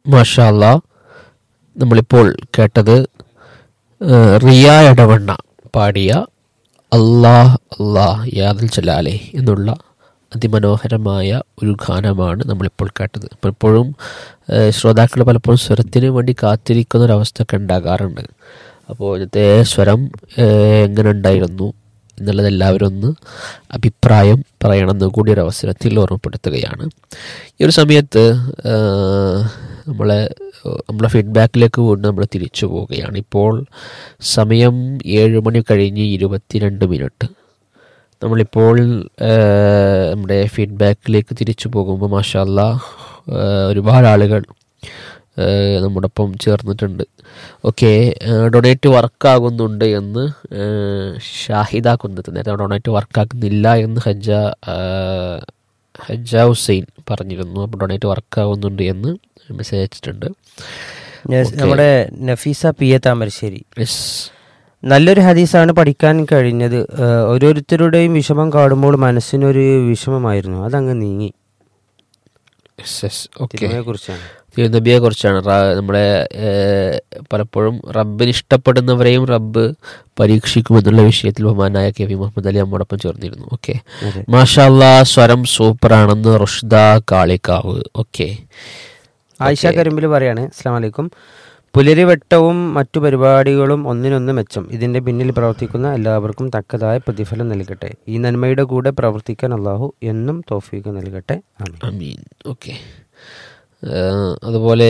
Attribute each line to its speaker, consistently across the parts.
Speaker 1: മാഷാല്ല നമ്മളിപ്പോൾ കേട്ടത് ഏഹ്, റിയ എടവണ്ണ പാടിയ അല്ലാഹ് അല്ലാഹ് യാദൽ ജലാലെ എന്നുള്ള അതിമനോഹരമായ ഒരു ഗാനമാണ് നമ്മളിപ്പോൾ കേട്ടത് പലപ്പോഴും ഏഹ്, ശ്രോതാക്കൾ പലപ്പോഴും സ്വരത്തിന് വേണ്ടി കാത്തിരിക്കുന്ന ഒരവസ്ഥയൊക്കെ ഉണ്ടാകാറുണ്ട് അപ്പോൾ ഇന്നത്തെ സ്വരം ഏഹ്, എങ്ങനെ ഉണ്ടായിരുന്നു എന്നുള്ളത് എല്ലാവരും ഒന്ന് അഭിപ്രായം പറയണമെന്ന് കൂടി ഒരു അവസരത്തിൽ ഓർമ്മപ്പെടുത്തുകയാണ് ഈ ഒരു സമയത്ത് ഏഹ്, നമ്മളെ നമ്മളെ ഫീഡ്ബാക്കിലേക്ക് വീണ്ടും നമ്മൾ തിരിച്ചു പോവുകയാണ് ഇപ്പോൾ സമയം ഏഴ് മണി കഴിഞ്ഞ് ഇരുപത്തിരണ്ട് മിനിറ്റ് നമ്മളിപ്പോൾ ഏഹ്, നമ്മുടെ ഫീഡ്ബാക്കിലേക്ക് തിരിച്ചു പോകുമ്പോൾ മാഷല്ല ഒരുപാട് ആളുകൾ ഏഹ്, നമ്മോടൊപ്പം ചേർന്നിട്ടുണ്ട് ഓക്കെ ഡൊണേറ്റ് വർക്കാകുന്നുണ്ട് എന്ന് ഏഹ്, ഷാഹിദ കുന്നത്ത് നേരത്തെ ഡൊണേറ്റ് വർക്കാക്കുന്നില്ല എന്ന് ഹജ്ജ ഏഹ്, ഹജ്ജ ഹുസൈൻ പറഞ്ഞിരുന്നു അപ്പോൾ ഡൊണേറ്റ് വർക്കാകുന്നുണ്ട് എന്ന് മെസ്സേജ് അയച്ചിട്ടുണ്ട്
Speaker 2: നെസ്- നമ്മുടെ Nafeesa P A Thamarassery
Speaker 1: yes
Speaker 2: നല്ലൊരു ഹദീസാണ് പഠിക്കാൻ കഴിഞ്ഞത് ഏഹ് ഓരോരുത്തരുടെയും വിഷമം കാണുമ്പോൾ മനസ്സിനൊരു വിഷമമായിരുന്നു അതങ്ങ് നീങ്ങി
Speaker 1: യെസ് യെസ് ഓക്കെ
Speaker 2: തിരുമയെ കുറിച്ചാണ്
Speaker 1: തിരുനബിയെ കുറിച്ചാണ് നമ്മുടെ ഏഹ്, പലപ്പോഴും റബ്ബിന് ഇഷ്ടപ്പെടുന്നവരെയും റബ്ബ് പരീക്ഷിക്കുമെന്നുള്ള വിഷയത്തിൽ ബഹുമാനായ കെ വി മുഹമ്മദ് അലി നമ്മോടൊപ്പം ചേർന്നിരുന്നു ഓക്കെ
Speaker 2: അതെ.
Speaker 1: മാഷാല്ലാ സ്വരം സൂപ്പറാണെന്ന് റുഷ്ദ കാളിക്കാവ് ഓക്കെ
Speaker 2: ആയിഷ കരിമ്പിൽ പറയാണ് അസ്ലാം വലൈക്കും പുലരിവട്ടവും മറ്റു പരിപാടികളും ഒന്നിനൊന്ന് മെച്ചം ഇതിന്റെ പിന്നിൽ പ്രവർത്തിക്കുന്ന എല്ലാവർക്കും തക്കതായ പ്രതിഫലം നൽകട്ടെ ഈ നന്മയുടെ കൂടെ പ്രവർത്തിക്കാൻ അള്ളാഹു എന്നും തോഫീക്ക് നൽകട്ടെ ആമീൻ
Speaker 1: അമീൻ ഓക്കെ അതുപോലെ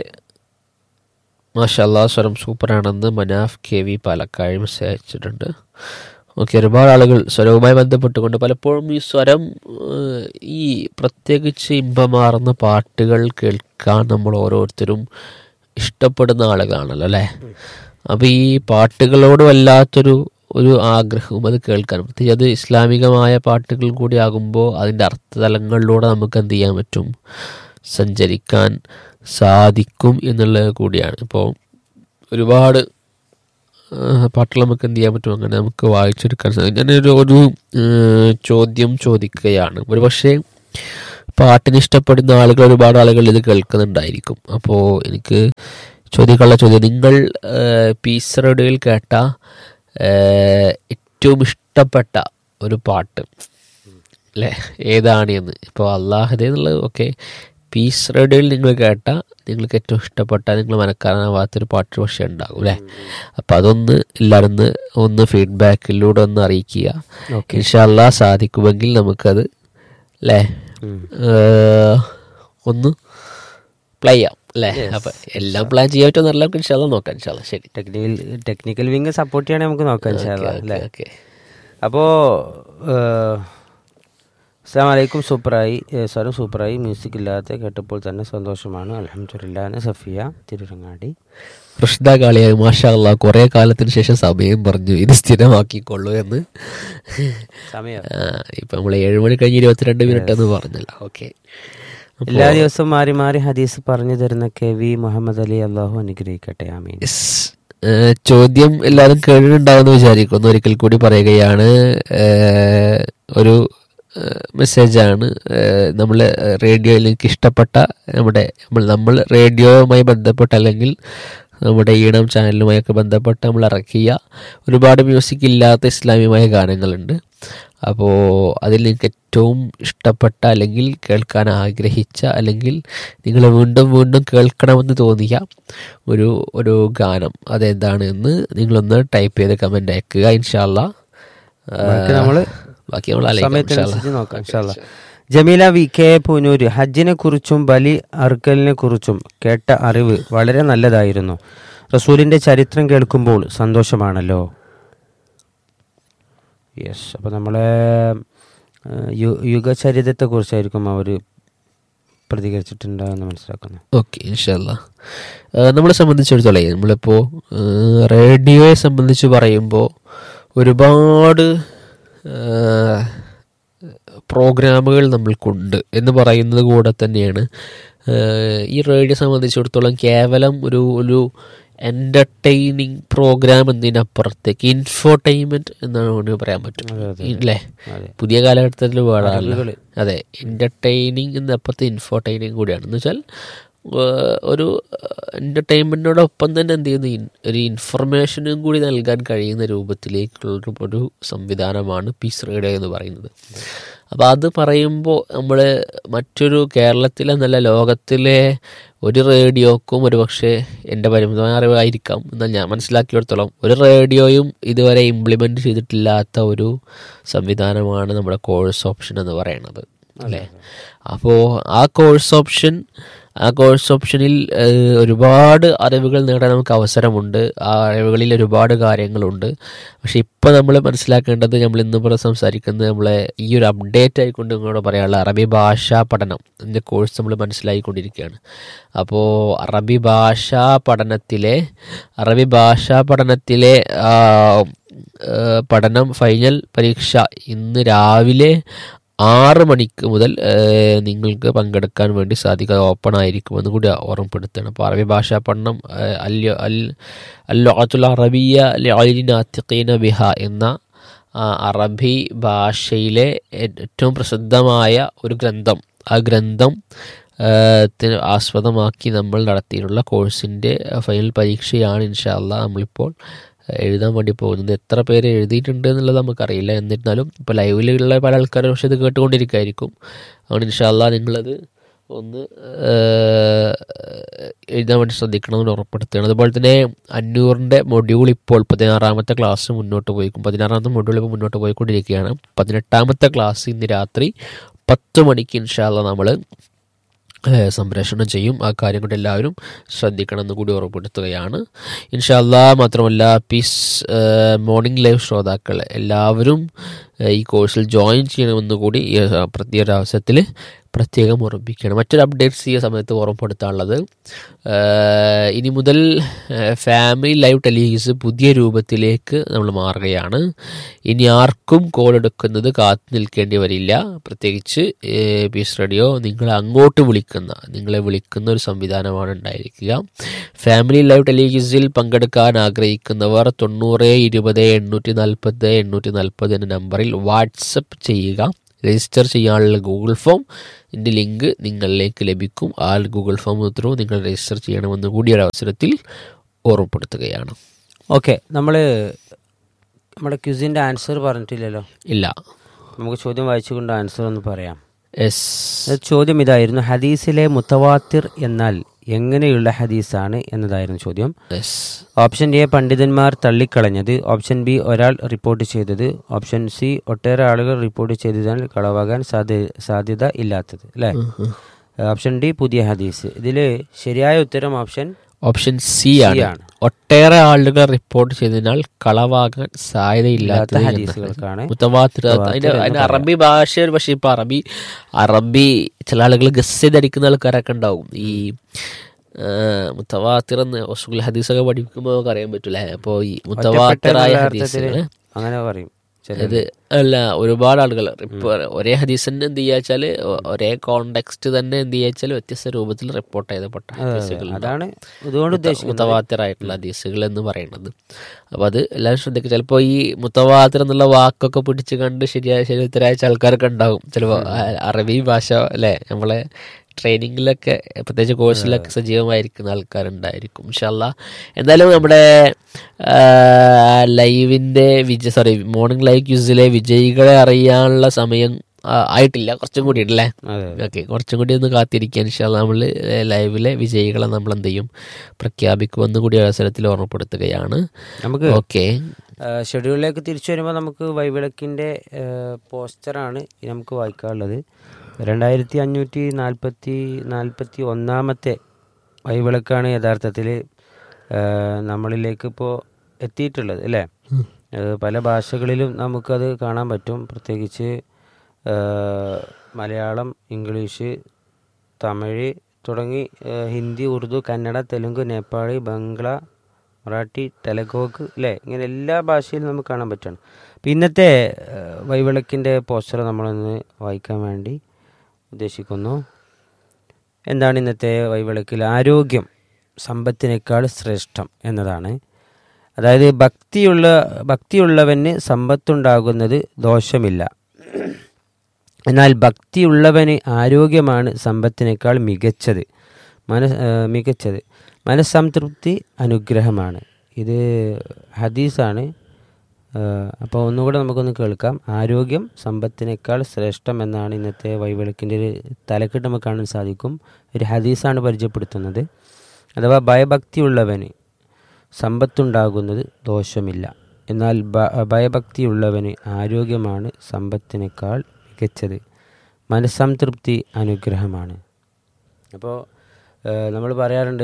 Speaker 1: മാഷാല്ലാ സ്വരം സൂപ്പറാണെന്ന് Manaf K V Palakkad message അയച്ചിട്ടുണ്ട് ഓക്കെ ഒരുപാട് ആളുകൾ സ്വരവുമായി ബന്ധപ്പെട്ടുകൊണ്ട് പലപ്പോഴും ഈ സ്വരം ഏഹ്, ഈ പ്രത്യേകിച്ച് ഇമ്പമാർന്ന പാട്ടുകൾ കേൾക്കാൻ നമ്മൾ ഓരോരുത്തരും ഇഷ്ടപ്പെടുന്ന ആളുകളാണല്ലോ അല്ലേ അപ്പോൾ ഈ പാട്ടുകളോട് വല്ലാത്തൊരു ഒരു ആഗ്രഹവും അത് കേൾക്കാൻ പ്രത്യേകിച്ച് അത് ഇസ്ലാമികമായ പാട്ടുകൾ കൂടി ആകുമ്പോൾ അതിൻ്റെ അർത്ഥതലങ്ങളിലൂടെ നമുക്ക് എന്ത് ചെയ്യാൻ പറ്റും സഞ്ചരിക്കാൻ സാധിക്കും എന്നുള്ളത് കൂടിയാണ് ഇപ്പോൾ ഒരുപാട് ആ, പാട്ടുകൾ നമുക്ക് എന്ത് ചെയ്യാൻ പറ്റും അങ്ങനെ നമുക്ക് വായിച്ചെടുക്കാൻ സാധിക്കും ഞാനൊരു ഒരു ഏഹ്, ചോദ്യം ചോദിക്കുകയാണ് ഒരു പക്ഷേ പാട്ടിന് ഇഷ്ടപ്പെടുന്ന ആളുകൾ ഒരുപാട് ആളുകൾ ഇത് കേൾക്കുന്നുണ്ടായിരിക്കും അപ്പോൾ എനിക്ക് ചോദിക്കാനുള്ള ചോദ്യം നിങ്ങൾ ഏഹ്, പീസ് റേഡിയോയിൽ കേട്ട ഏഹ്, ഏറ്റവും ഇഷ്ടപ്പെട്ട ഒരു പാട്ട് അല്ലേ ഏതാണ് എന്ന് ഇപ്പോൾ അള്ളാഹദേ എന്നുള്ളത് ഓക്കെ പീസ് റേഡിയോയിൽ നിങ്ങൾ കേട്ട നിങ്ങൾക്ക് ഏറ്റവും ഇഷ്ടപ്പെട്ട നിങ്ങൾ മനക്കാനാവാത്തൊരു പാട്ട് പക്ഷേ ഉണ്ടാകും അല്ലേ അപ്പം അതൊന്ന് എല്ലാവരും ഒന്ന് ഒന്ന് ഫീഡ്ബാക്കിലൂടെ ഒന്ന് അറിയിക്കുക ഇൻഷാല്ലാ സാധിക്കുമെങ്കിൽ നമുക്കത് അല്ലേ ഏഹ്, ഒന്ന് പ്ലേ ചെയ്യാം അല്ലേ അപ്പം എല്ലാം പ്ലാൻ ചെയ്യാൻ പറ്റുമെന്നല്ല നമുക്ക് ഇൻഷാല്ല നോക്കാം ഇൻഷാല്ല ശരി
Speaker 2: ടെക്നിക്കൽ ടെക്നിക്കൽ വിങ് സപ്പോർട്ട് ചെയ്യണേ നമുക്ക് നോക്കാം ഇൻഷാ അല്ലാ, അല്ലേ
Speaker 1: ഓക്കെ
Speaker 2: അപ്പോൾ അസ്സാം വലൈക്കും സൂപ്പറായി ഏഹ് സ്വരം സൂപ്പറായി മ്യൂസിക് ഇല്ലാത്ത കേട്ടപ്പോൾ തന്നെ സന്തോഷമാണ് അലഹമുല്ലാന്ന് സഫിയ തിരുരങ്ങാടി
Speaker 1: കൃഷ്ണ കാളിയായി മാഷാ അള്ളാ കുറേ കാലത്തിന് ശേഷം സമയം പറഞ്ഞു ഇത് സ്ഥിരമാക്കിക്കൊള്ളൂ എന്ന്
Speaker 2: സമയം
Speaker 1: ആ, ഇപ്പൊ നമ്മൾ ഏഴ് മണി കഴിഞ്ഞ് ഇരുപത്തിരണ്ട് മിനിറ്റ് എന്ന് പറഞ്ഞല്ലോ ഓക്കെ
Speaker 2: എല്ലാ ദിവസവും മാറി മാറി ഹദീസ് പറഞ്ഞു തരുന്ന കെ വി മുഹമ്മദ് അലി അള്ളാഹു അനുഗ്രഹിക്കട്ടെ ആമീൻ
Speaker 1: ചോദ്യം എല്ലാവരും കേട്ടിട്ടുണ്ടാവുമെന്ന് വിചാരിക്കുന്നു ഒരിക്കൽ കൂടി പറയുകയാണ് ഏഹ്, ഒരു മെസ്സേജാണ് നമ്മൾ റേഡിയോയിൽ എനിക്ക് ഇഷ്ടപ്പെട്ട നമ്മുടെ നമ്മൾ നമ്മൾ റേഡിയോയുമായി ബന്ധപ്പെട്ട അല്ലെങ്കിൽ നമ്മുടെ ഈണം ചാനലുമായൊക്കെ ബന്ധപ്പെട്ട് നമ്മൾ ഇറക്കിയ ഒരുപാട് മ്യൂസിക് ഇല്ലാത്ത ഇസ്ലാമികമായ ഗാനങ്ങളുണ്ട് അപ്പോൾ അതിൽ എനിക്ക് ഏറ്റവും ഇഷ്ടപ്പെട്ട അല്ലെങ്കിൽ കേൾക്കാൻ ആഗ്രഹിച്ച അല്ലെങ്കിൽ നിങ്ങൾ വീണ്ടും വീണ്ടും കേൾക്കണമെന്ന് തോന്നിയ ഒരു ഒരു ഗാനം അതെന്താണ് എന്ന് നിങ്ങളൊന്ന് ടൈപ്പ് ചെയ്ത് കമൻ്റ് അയക്കുക ഇൻഷാല്ല
Speaker 2: ബാക്കി നമ്മള്
Speaker 1: ബാക്കി നമ്മൾ ആലോചിക്കാം,
Speaker 2: സമയത്തിനനുസരിച്ച്
Speaker 1: ഇൻഷാല്ലാ.
Speaker 2: നോക്കാം ഇൻഷാല്ലാ. ജമീല വി കെ പൂനൂര് ഹജ്ജിനെ കുറിച്ചും ബലി അറുക്കലിനെ കുറിച്ചും കേട്ട അറിവ് വളരെ നല്ലതായിരുന്നു റസൂലിന്റെ ചരിത്രം കേൾക്കുമ്പോൾ സന്തോഷമാണല്ലോ യെസ് അപ്പോൾ നമ്മളെ ഏഹ്, യു- യുഗചരിതത്തെ കുറിച്ചായിരിക്കും അവർ പ്രതികരിച്ചിട്ടുണ്ടാകുമെന്ന് മനസ്സിലാക്കുന്നു
Speaker 1: ഓക്കെ ഇൻഷല്ല നമ്മളെ സംബന്ധിച്ചിടത്തോളം നമ്മളിപ്പോൾ റേഡിയോയെ സംബന്ധിച്ച് പറയുമ്പോൾ ഒരുപാട് ഏഹ്, പ്രോഗ്രാമുകൾ നമ്മൾക്കുണ്ട് എന്ന് പറയുന്നത് കൂടെ തന്നെയാണ് ഏഹ്, ഈ റേഡിയോ സംബന്ധിച്ചിടത്തോളം കേവലം ഒരു ഒരു എൻ്റർടൈനിങ് പ്രോഗ്രാം എന്നതിനപ്പുറത്തേക്ക് ഇൻഫോർടൈൻമെൻറ്റ് എന്നാണ് വേണമെങ്കിൽ പറയാൻ പറ്റും ഇല്ലേ
Speaker 2: അതെ.
Speaker 1: പുതിയ കാലഘട്ടത്തിൽ വേടാണല്ലോ
Speaker 2: അറിവുകള്.
Speaker 1: അതെ എൻ്റർടൈനിങ് എന്നപ്പുറത്ത് ഇൻഫോർടൈനിങ് കൂടിയാണ് എന്ന് വെച്ചാൽ ഏഹ്, ഒരു എൻ്റർടൈൻമെൻറ്റിനോടൊപ്പം തന്നെ എന്ത് ചെയ്യുന്നു ഇൻ- ഒരു ഇൻഫർമേഷനും കൂടി നൽകാൻ കഴിയുന്ന രൂപത്തിലേക്കുള്ള ഒരു സംവിധാനമാണ് പീസ് റേഡിയോ എന്ന് പറയുന്നത് അപ്പോൾ അത് പറയുമ്പോൾ നമ്മൾ മറ്റൊരു കേരളത്തിലെ നല്ല ലോകത്തിലെ ഒരു റേഡിയോക്കും ഒരു പക്ഷേ എൻ്റെ പരിമിതമായ അറിവായിരിക്കാം എന്നാൽ ഞാൻ മനസ്സിലാക്കിയെടുത്തോളം ഒരു റേഡിയോയും ഇതുവരെ ഇംപ്ലിമെൻ്റ് ചെയ്തിട്ടില്ലാത്ത ഒരു സംവിധാനമാണ് നമ്മുടെ കോഴ്സ് ഓപ്ഷൻ എന്ന് പറയുന്നത് അല്ലേ അപ്പോൾ ആ കോഴ്സ് ഓപ്ഷൻ ആ കോഴ്സ് ഓപ്ഷനിൽ ഏഹ്, ഒരുപാട് അറിവുകൾ നേടാൻ നമുക്ക് അവസരമുണ്ട് ആ അറിവുകളിൽ ഒരുപാട് കാര്യങ്ങളുണ്ട് പക്ഷെ ഇപ്പോൾ നമ്മൾ മനസ്സിലാക്കേണ്ടത് നമ്മൾ ഇന്നിപ്പോൾ സംസാരിക്കുന്നത് നമ്മളെ ഈ ഒരു അപ്ഡേറ്റ് ആയിക്കൊണ്ട് നിങ്ങളോട് പറയാനുള്ള അറബി ഭാഷാ പഠനം എൻ്റെ കോഴ്സ് നമ്മൾ മനസ്സിലായിക്കൊണ്ടിരിക്കുകയാണ് അപ്പോൾ അറബി ഭാഷാ പഠനത്തിലെ അറബി ഭാഷാ പഠനത്തിലെ ആ, ഏഹ്, പഠനം ഫൈനൽ പരീക്ഷ ഇന്ന് രാവിലെ ആറ് മണിക്ക് മുതൽ ഏഹ്, നിങ്ങൾക്ക് പങ്കെടുക്കാൻ വേണ്ടി സാധിക്കുക ഓപ്പൺ ആയിരിക്കുമെന്ന് കൂടി ഓർമ്മപ്പെടുത്തുകയാണ് അപ്പോൾ അറബി ഭാഷാ പഠനം ഏഹ്, അൽ അൽ അല്ലുൽ അറബിയ നാത്തിഖീന ബിഹ എന്ന ആ, അറബി ഭാഷയിലെ ഏറ്റവും പ്രസിദ്ധമായ ഒരു ഗ്രന്ഥം ആ ഗ്രന്ഥം ഏഹ്, ത്തിന് ആസ്പദമാക്കി നമ്മൾ നടത്തിയിട്ടുള്ള കോഴ്സിൻ്റെ ഫൈനൽ പരീക്ഷയാണ് ഇൻഷാല്ല നമ്മളിപ്പോൾ എഴുതാൻ വേണ്ടി പോകുന്നത് എത്ര പേര് എഴുതിയിട്ടുണ്ട് എന്നുള്ളത് നമുക്കറിയില്ല എന്നിരുന്നാലും ഇപ്പോൾ ലൈവിലുള്ള പല ആൾക്കാരും പക്ഷേ ഇത് കേട്ടുകൊണ്ടിരിക്കുകയായിരിക്കും അതുകൊണ്ട് ഇൻഷാല്ല നിങ്ങളത് ഒന്ന് ഏഹ്, എഴുതാൻ വേണ്ടി ശ്രദ്ധിക്കണമെന്ന് ഉറപ്പെടുത്തുകയാണ് അതുപോലെ തന്നെ അഞ്ഞൂറിൻ്റെ മൊഡ്യൂൾ ഇപ്പോൾ പതിനാറാമത്തെ ക്ലാസ് മുന്നോട്ട് പോയിക്കും പതിനാറാമത്തെ മൊഡ്യൂൾ ഇപ്പോൾ മുന്നോട്ട് പോയിക്കൊണ്ടിരിക്കുകയാണ് പതിനെട്ടാമത്തെ ക്ലാസ് ഇന്ന് രാത്രി പത്ത് മണിക്ക് ഇൻഷാല്ല നമ്മൾ ഏഹ് സംപ്രേഷണം ചെയ്യും ആ കാര്യം കൊണ്ട് എല്ലാവരും ശ്രദ്ധിക്കണം എന്ന് കൂടി ഉറപ്പെടുത്തുകയാണ് ഇൻഷാല്ല മാത്രമല്ല പീസ് ഏഹ് മോർണിംഗ് ലൈവ് ശ്രോതാക്കൾ എല്ലാവരും ഏഹ് ഈ കോഴ്സിൽ ജോയിൻ ചെയ്യണമെന്ന് കൂടി ഈ ഏഹ് പ്രത്യേക അവസരത്തിൽ പ്രത്യേകം ഓർമ്മിപ്പിക്കുകയാണ് മറ്റൊരു അപ്ഡേറ്റ്സ് ഈ സമയത്ത് ഓർമ്മപ്പെടുത്താനുള്ളത് ഏഹ് ഇനി മുതൽ ഏഹ് ഫാമിലി ലൈവ് ടെലിവിസ് പുതിയ രൂപത്തിലേക്ക് നമ്മൾ മാറുകയാണ് ഇനി ആർക്കും കോൾ എടുക്കുന്നത് കാത്തു നിൽക്കേണ്ടി വരില്ല പ്രത്യേകിച്ച് ഏഹ് പീസ് റേഡിയോ നിങ്ങളെ അങ്ങോട്ട് വിളിക്കുന്ന നിങ്ങളെ വിളിക്കുന്ന ഒരു സംവിധാനമാണ് ഉണ്ടായിരിക്കുക ഫാമിലി ലൈവ് ടെലിവിസിൽ പങ്കെടുക്കാൻ ആഗ്രഹിക്കുന്നവർ തൊണ്ണൂറ് ഇരുപത് എണ്ണൂറ്റി നാൽപ്പത് എണ്ണൂറ്റി നാൽപ്പത് എന്ന നമ്പറിൽ വാട്സപ്പ് ചെയ്യുക രജിസ്റ്റർ ചെയ്യാനുള്ള ഗൂഗിൾ ഫോം ഇതിൻ്റെ ലിങ്ക് നിങ്ങളിലേക്ക് ലഭിക്കും ആ ഗൂഗിൾ ഫോം ത്രൂ നിങ്ങൾ രജിസ്റ്റർ ചെയ്യണമെന്ന് കൂടി ഒരു അവസരത്തിൽ ഓർമ്മപ്പെടുത്തുകയാണ്
Speaker 2: ഓക്കെ നമ്മൾ നമ്മുടെ ക്യൂസിൻ്റെ ആൻസർ പറഞ്ഞിട്ടില്ലല്ലോ
Speaker 1: ഇല്ല
Speaker 2: നമുക്ക് ചോദ്യം വായിച്ചുകൊണ്ട് ആൻസർ ഒന്ന് പറയാം
Speaker 1: എസ്
Speaker 2: അത് ചോദ്യം ഇതായിരുന്നു ഹദീസിലെ മുത്തവാത്തിർ എന്നാൽ എങ്ങനെയുള്ള ഹദീസാണ് എന്നതായിരുന്നു ചോദ്യം
Speaker 1: എസ്
Speaker 2: ഓപ്ഷൻ എ പണ്ഡിതന്മാർ തള്ളിക്കളഞ്ഞത് ഓപ്ഷൻ ബി ഒരാൾ റിപ്പോർട്ട് ചെയ്തത് ഓപ്ഷൻ സി ഒട്ടേറെ ആളുകൾ റിപ്പോർട്ട് ചെയ്തതിനാൽ കളവാകാൻ സാധ്യ സാധ്യത ഇല്ലാത്തത് അല്ലേ ഓപ്ഷൻ ഡി പുതിയ ഹദീസ് ഇതിൽ ശരിയായ ഉത്തരം ഓപ്ഷൻ
Speaker 1: ഓപ്ഷൻ സി ആണ്
Speaker 2: ആണ്.
Speaker 1: ഒട്ടേറെ ആളുകൾ റിപ്പോർട്ട് ചെയ്തതിനാൽ കളവാകാൻ സാധ്യതയില്ലാത്തത്
Speaker 2: ഇല്ലാത്ത
Speaker 1: എന്നാണ്.
Speaker 2: ഹദീസുകൾക്കാണ്
Speaker 1: മുത്തവാത്തിർ അതിന്റെ അതിന്റെ അറബി ഭാഷ പക്ഷേ ഇപ്പൊ അറബി അറബി ചില ആളുകൾ ഗസ് ചെയ്തടിക്കുന്ന ആൾക്കാരൊക്കെ ഉണ്ടാവും ഈ ആ, മുത്തവാത്തിർ എന്ന് ഉസുൽ ഹദീസൊക്കെ പഠിക്കുമ്പോൾ നമുക്ക് അറിയാൻ പറ്റൂലേ അപ്പോൾ ഈ മുത്തവാത്തിറായ
Speaker 2: എന്നുള്ള
Speaker 1: ഹദീസുകൾ
Speaker 2: അർത്ഥത്തില് അങ്ങനെ പറയും ചില
Speaker 1: അത് അല്ല ഒരുപാട് ആളുകൾ ഇപ്പൊ ഒരേ ഹദീസിന് എന്ത് ചെയ്യാച്ചാല് ഒരേ കോണ്ടെക്സ്റ്റ് തന്നെ എന്ത് ചെയ്യാച്ചാൽ വ്യത്യസ്ത രൂപത്തിൽ റിപ്പോർട്ട് ചെയ്തപ്പെട്ട ഹദീസുകൾ
Speaker 2: അതാണ് ഇതുകൊണ്ട് ഉദ്ദേശിക്കുന്നത്
Speaker 1: മുത്തവാത്തിറായിട്ടുള്ള ഹദീസുകൾ എന്ന് പറയുന്നത് അപ്പോൾ അത് എല്ലാവരും ശ്രദ്ധിക്കുക ചിലപ്പോൾ ഈ മുത്തവാത്തിർ എന്നുള്ള വാക്കൊക്കെ പിടിച്ച് കണ്ട് ശരിയായ ശരി ഉത്തരായ ആൾക്കാരൊക്കെ ഉണ്ടാവും ചിലപ്പോൾ അറബി ഭാഷ അല്ലേ നമ്മളെ ട്രെയിനിങ്ങിലൊക്കെ പ്രത്യേകിച്ച് കോഴ്സിലൊക്കെ സജീവമായിരിക്കുന്ന ആൾക്കാരുണ്ടായിരിക്കും ഇൻഷല്ല എന്തായാലും നമ്മുടെ ലൈവിൻ്റെ വിജയ സോറി മോർണിംഗ് ലൈവ് ക്യൂസിലെ വിജയികളെ അറിയാനുള്ള സമയം ആ, ആയിട്ടില്ല കുറച്ചും കൂടി ഉണ്ടല്ലേ
Speaker 2: അതെ
Speaker 1: ഓക്കെ കുറച്ചും കൂടി ഒന്ന് കാത്തിരിക്കാൻ ഇൻഷാല്ല നമ്മൾ ലൈവിലെ വിജയികളെ നമ്മൾ എന്ത് ചെയ്യും പ്രഖ്യാപിക്കുമെന്ന് കൂടി അവസരത്തിൽ ഓർമ്മപ്പെടുത്തുകയാണ്
Speaker 2: നമുക്ക്
Speaker 1: ഓക്കെ
Speaker 2: ഷെഡ്യൂളിലേക്ക് തിരിച്ചു വരുമ്പോൾ നമുക്ക് വൈവിളക്കിൻ്റെ പോസ്റ്ററാണ് നമുക്ക് വായിക്കാനുള്ളത് രണ്ടായിരത്തി അഞ്ഞൂറ്റി നാൽപ്പത്തി നാൽപ്പത്തി ഒന്നാമത്തെ വൈവിളക്കാണ് യഥാർത്ഥത്തിൽ നമ്മളിലേക്ക് ഇപ്പോൾ എത്തിയിട്ടുള്ളത് അല്ലേ ഏഹ് പല ഭാഷകളിലും നമുക്കത് കാണാൻ പറ്റും പ്രത്യേകിച്ച് ഏഹ് മലയാളം ഇംഗ്ലീഷ് തമിഴ് തുടങ്ങി ഏഹ് ഹിന്ദി ഉറുദു കന്നഡ തെലുങ്ക് നേപ്പാളി ബംഗ്ല മറാഠി തെലഗോഗ് അല്ലേ ഇങ്ങനെ എല്ലാ ഭാഷയിലും നമുക്ക് കാണാൻ പറ്റുകയാണ് അപ്പം ഇന്നത്തെ ഏഹ് വൈവിളക്കിൻ്റെ പോസ്റ്റർ നമ്മളൊന്ന് വായിക്കാൻ വേണ്ടി ഉദ്ദേശിക്കുന്നു എന്താണ് ഇന്നത്തെ വൈവിളക്കിൽ ആരോഗ്യം സമ്പത്തിനേക്കാൾ ശ്രേഷ്ഠം എന്നതാണ് അതായത് ഭക്തിയുള്ള ഭക്തിയുള്ളവന് സമ്പത്തുണ്ടാകുന്നത് ദോഷമില്ല എന്നാൽ ഭക്തിയുള്ളവന് ആരോഗ്യമാണ് സമ്പത്തിനേക്കാൾ മികച്ചത് മന ആ, മികച്ചത് മനസ്സംതൃപ്തി അനുഗ്രഹമാണ് ഇത് ഹദീസാണ് അപ്പോൾ ഒന്നുകൂടെ നമുക്കൊന്ന് കേൾക്കാം ആരോഗ്യം സമ്പത്തിനേക്കാൾ ശ്രേഷ്ഠം എന്നാണ് ഇന്നത്തെ വൈവിളക്കിൻ്റെ ഒരു തലക്കെട്ട് നമുക്ക് കാണാൻ സാധിക്കും ഒരു ഹദീസാണ് പരിചയപ്പെടുത്തുന്നത് അഥവാ ഭയഭക്തിയുള്ളവന് സമ്പത്തുണ്ടാകുന്നത് ദോഷമില്ല എന്നാൽ ഭ- ഭയഭക്തിയുള്ളവന് ആരോഗ്യമാണ് സമ്പത്തിനേക്കാൾ മികച്ചത് മനസ്സംതൃപ്തി അനുഗ്രഹമാണ് അപ്പോൾ നമ്മൾ പറയാറുണ്ട്